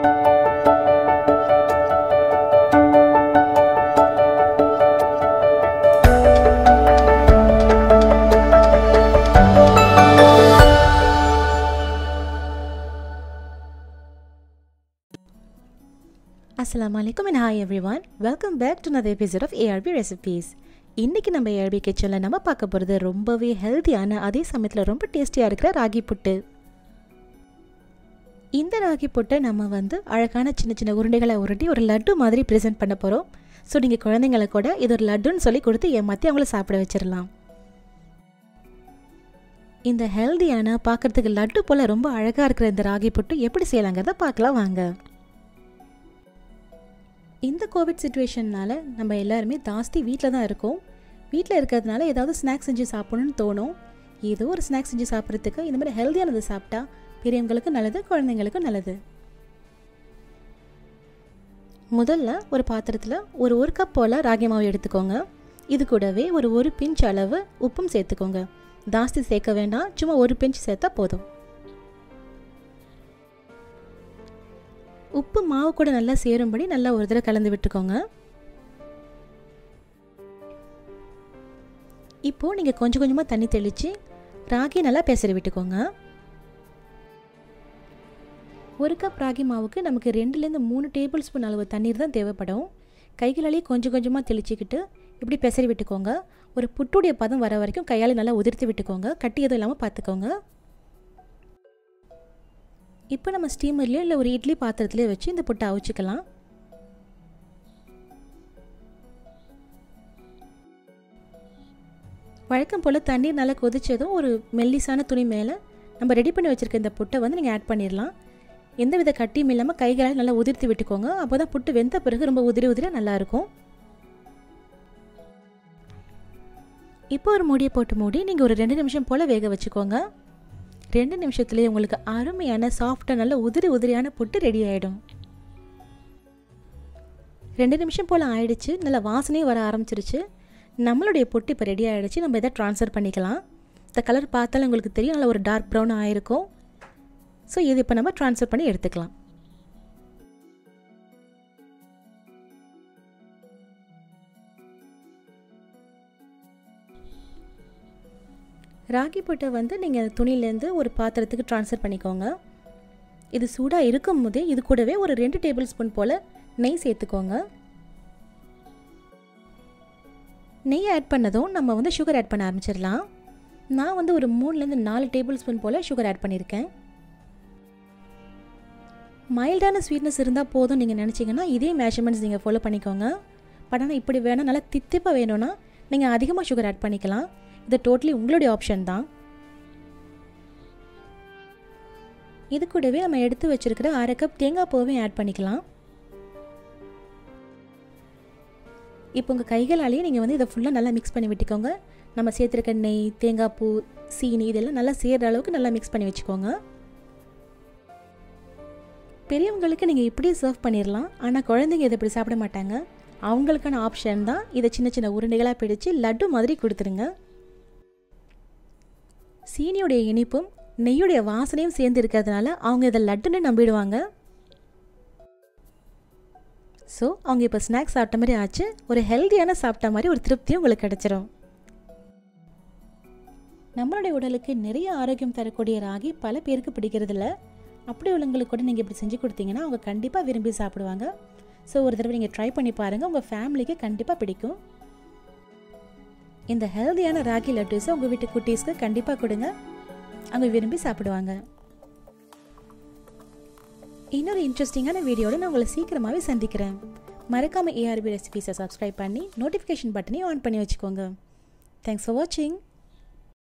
அஸ்ஸலாமு அலைக்கும் and hi everyone welcome back to another episode of ARP recipes இன்றைக்கி நம்ம ஏஆர்பி கிச்சனில் நம்ம பார்க்க போகிறது ரொம்பவே ஹெல்த்தியான அதே சமயத்தில் ரொம்ப டேஸ்டியாக இருக்கிற ராகி புட்டு இந்த ராகி புட்டை நம்ம வந்து அழகான சின்ன சின்ன உருண்டைகளை உருட்டி ஒரு லட்டு மாதிரி ப்ரெசென்ட் பண்ண போகிறோம் ஸோ நீங்கள் குழந்தைங்களை கூட இது ஒரு லட்டுன்னு சொல்லி கொடுத்து ஏமாற்றி அவங்கள சாப்பிட வச்சிடலாம் இந்த ஹெல்த்தியான பார்க்குறதுக்கு லட்டு போல் ரொம்ப அழகாக இருக்கிற இந்த ராகி புட்டு எப்படி செய்யலாங்கிறத பார்க்கலாம் வாங்க இந்த கோவிட் சுச்சுவேஷன்னால் நம்ம எல்லாருமே ஜாஸ்தி வீட்டில் தான் இருக்கோம் வீட்டில் இருக்கிறதுனால ஏதாவது ஸ்நாக்ஸ் செஞ்சு சாப்பிடணும்னு தோணும் ஏதோ ஒரு ஸ்நாக்ஸ் செஞ்சு சாப்பிட்றதுக்கு இந்த மாதிரி ஹெல்த்தியானது சாப்பிட்டா பெரியவங்களுக்கும் நல்லது குழந்தைங்களுக்கும் நல்லது முதல்ல ஒரு பாத்திரத்தில் ஒரு ஒரு கப் போல் ராகி மாவு எடுத்துக்கோங்க இது கூடவே ஒரு ஒரு பிஞ்ச் அளவு உப்பும் சேர்த்துக்கோங்க ஜாஸ்தி சேர்க்க வேண்டாம் சும்மா ஒரு பிஞ்ச் சேர்த்தா போதும் உப்பு மாவு கூட நல்லா சேரும்படி நல்லா ஒரு தடவை கலந்து விட்டுக்கோங்க இப்போது நீங்கள் கொஞ்சம் கொஞ்சமாக தண்ணி தெளித்து ராகி நல்லா பெசரி விட்டுக்கோங்க ஒரு கப் ராகி மாவுக்கு நமக்கு ரெண்டுலேருந்து மூணு டேபிள் ஸ்பூன் அளவு தண்ணீர் தான் தேவைப்படும் கைகளாலேயே கொஞ்சம் கொஞ்சமாக தெளிச்சிக்கிட்டு இப்படி பெசரி விட்டுக்கோங்க ஒரு புட்டுடைய பதம் வர வரைக்கும் கையால் நல்லா உதிர்த்து விட்டுக்கோங்க கட்டி எதுவும் இல்லாமல் பார்த்துக்கோங்க இப்போ நம்ம ஸ்டீமர்லேயோ இல்லை ஒரு இட்லி பாத்திரத்துலேயோ வச்சு இந்த புட்டை அவிச்சிக்கலாம் வழக்கம் போல் தண்ணீர் நல்லா கொதிச்சதும் ஒரு மெல்லிசான துணி மேலே நம்ம ரெடி பண்ணி வச்சுருக்க இந்த புட்டை வந்து நீங்கள் ஆட் பண்ணிடலாம் எந்த வித கட்டியும் இல்லாமல் கைகளால் நல்லா உதிர்த்து விட்டுக்கோங்க அப்போ தான் புட்டு வெந்த பிறகு ரொம்ப உதிரி உதிரியாக நல்லாயிருக்கும் இப்போ ஒரு மூடியை போட்டு மூடி நீங்கள் ஒரு ரெண்டு நிமிஷம் போல் வேக வச்சுக்கோங்க ரெண்டு நிமிஷத்துலேயே உங்களுக்கு அருமையான சாஃப்டாக நல்ல உதிரி உதிரியான புட்டு ரெடி ஆகிடும் ரெண்டு நிமிஷம் போல் ஆயிடுச்சு நல்லா வாசனையும் வர ஆரம்பிச்சிருச்சு நம்மளுடைய புட்டு இப்போ ரெடி ஆகிடுச்சு நம்ம இதை ட்ரான்ஸ்ஃபர் பண்ணிக்கலாம் இந்த கலர் பார்த்தாலும் உங்களுக்கு தெரியும் நல்லா ஒரு டார்க் ப்ரௌன் ஆகிருக்கும் ஸோ இது இப்போ நம்ம ட்ரான்ஸ்ஃபர் பண்ணி எடுத்துக்கலாம் ராகி புட்டை வந்து நீங்கள் துணியிலேருந்து ஒரு பாத்திரத்துக்கு ட்ரான்ஸ்ஃபர் பண்ணிக்கோங்க இது சூடாக இருக்கும் போதே இது கூடவே ஒரு ரெண்டு டேபிள் ஸ்பூன் போல் நெய் சேர்த்துக்கோங்க நெய் ஆட் பண்ணதும் நம்ம வந்து சுகர் ஆட் பண்ண ஆரம்பிச்சிடலாம் நான் வந்து ஒரு மூணுலேருந்து நாலு டேபிள் ஸ்பூன் போல் சுகர் ஆட் பண்ணியிருக்கேன் மைல்டான ஸ்வீட்னஸ் இருந்தால் போதும் நீங்கள் நினச்சிங்கன்னா இதே மெஷர்மெண்ட்ஸ் நீங்கள் ஃபாலோ பண்ணிக்கோங்க பட் ஆனால் இப்படி வேணும் நல்லா தித்திப்பாக வேணும்னா நீங்கள் அதிகமாக சுகர் ஆட் பண்ணிக்கலாம் இது டோட்டலி உங்களுடைய ஆப்ஷன் தான் இது கூடவே நம்ம எடுத்து வச்சிருக்கிற அரை கப் தேங்காய் பூவையும் ஆட் பண்ணிக்கலாம் இப்போ உங்கள் கைகளாலேயே நீங்கள் வந்து இதை ஃபுல்லாக நல்லா மிக்ஸ் பண்ணி விட்டுக்கோங்க நம்ம சேர்த்துருக்க நெய் தேங்காய் பூ சீனி இதெல்லாம் நல்லா சேர்கிற அளவுக்கு நல்லா மிக்ஸ் பண்ணி வச்சுக்கோங்க பெரியவங்களுக்கு நீங்கள் இப்படியே சர்வ் பண்ணிடலாம் ஆனால் குழந்தைங்க இதை இப்படி சாப்பிட மாட்டாங்க அவங்களுக்கான ஆப்ஷன் தான் இதை சின்ன சின்ன உருண்டைகளாக பிடிச்சு லட்டு மாதிரி கொடுத்துருங்க சீனியுடைய இனிப்பும் நெய்யுடைய வாசனையும் சேர்ந்து இருக்கிறதுனால அவங்க இதை லட்டுன்னு நம்பிடுவாங்க ஸோ அவங்க இப்போ ஸ்நாக்ஸ் சாப்பிட்ட மாதிரி ஆச்சு ஒரு ஹெல்த்தியான சாப்பிட்ட மாதிரி ஒரு திருப்தியும் உங்களுக்கு கிடச்சிரும் நம்மளுடைய உடலுக்கு நிறைய ஆரோக்கியம் தரக்கூடிய ராகி பல பேருக்கு பிடிக்கிறதில்ல அப்படி உள்ளவங்களுக்கு கூட நீங்கள் இப்படி செஞ்சு கொடுத்தீங்கன்னா அவங்க கண்டிப்பாக விரும்பி சாப்பிடுவாங்க ஸோ ஒரு தடவை நீங்கள் ட்ரை பண்ணி பாருங்கள் உங்கள் ஃபேமிலிக்கு கண்டிப்பாக பிடிக்கும் இந்த ஹெல்த்தியான ராகி லட்டுஸை உங்கள் வீட்டு குட்டீஸ்க்கு கண்டிப்பாக கொடுங்க அவங்க விரும்பி சாப்பிடுவாங்க இன்னொரு இன்ட்ரெஸ்டிங்கான வீடியோட நான் உங்களை சீக்கிரமாகவே சந்திக்கிறேன் மறக்காமல் ஏஆர்பி ரெசிபீஸை சப்ஸ்கிரைப் பண்ணி நோட்டிஃபிகேஷன் பட்டனையும் ஆன் பண்ணி வச்சுக்கோங்க தேங்க்ஸ் ஃபார் வாட்சிங்